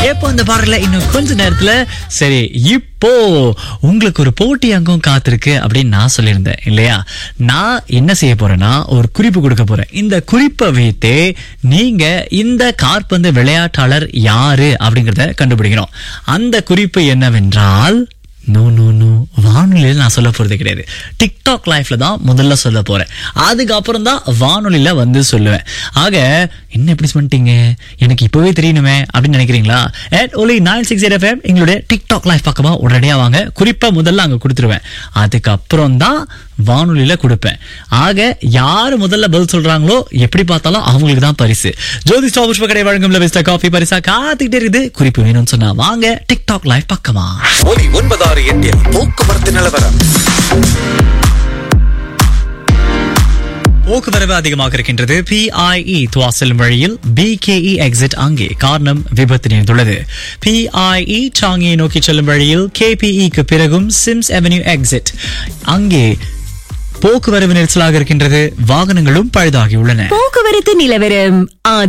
எப்போ இந்த பாடல இன்னும் கொஞ்ச நேரத்துல சரி இப்போ உங்களுக்கு ஒரு போட்டி அங்கம் காத்திருக்கு அப்படின்னு நான் சொல்லியிருந்தேன் இல்லையா நான் என்ன செய்ய போறேன்னா ஒரு குறிப்பு கொடுக்க போறேன் இந்த குறிப்பை வைத்தே நீங்க இந்த காற்பந்து விளையாட்டாளர் யாரு அப்படிங்கறத கண்டுபிடிக்கணும் அந்த குறிப்பு என்னவென்றால் நோ நோ நோ வானொலியில் நான் சொல்ல போறது கிடையாது டிக்டாக் லைஃப்ல தான் முதல்ல சொல்ல போறேன் அதுக்கப்புறம் தான் வானொலியில வந்து சொல்லுவேன் ஆக என்ன எப்படி பண்ணிட்டீங்க எனக்கு இப்பவே தெரியணுமே அப்படின்னு நினைக்கிறீங்களா at Oli nine six eight FM எங்களுடைய டிக்டாக் லைஃப் பக்கமா உடனடியா வாங்க குறிப்பா முதல்ல அங்க கொடுத்துருவேன் அதுக்கப்புறம் தான் வானொலியில கொடுப்பேன் ஆக யாரு முதல்ல பதில் சொல்றாங்களோ எப்படி பார்த்தாலும் அவங்களுக்கு தான் பரிசு ஜோதி ஸ்டாப் புஷ்ப கடை வழங்கும் லெவிஸ்டா காஃபி பரிசா காத்துக்கிட்டே இருக்குது குறிப்பு வேணும்னு சொன்னா வாங்க டிக்டாக் லைஃப் பக்கமா ஒலி ஒன்பதாறு எட்டில் போக்குவரத்து நிலவரம் போக்குவரவு அதிகமாக இருக்கின்றது பிஐஇ துவாசல் வழியில் பிகேஇ எக்ஸிட் அங்கே காரணம் விபத்து நேர்ந்துள்ளது பிஐஇ சாங்கியை நோக்கி செல்லும் வழியில் கேபிஇக்கு பிறகும் சிம்ஸ் அவென்யூ எக்ஸிட் அங்கே போக்குவரவு நெரிசலாக இருக்கின்றது வாகனங்களும் பழுதாகியுள்ளன போக்குவரத்து நிலவரம் ஆதா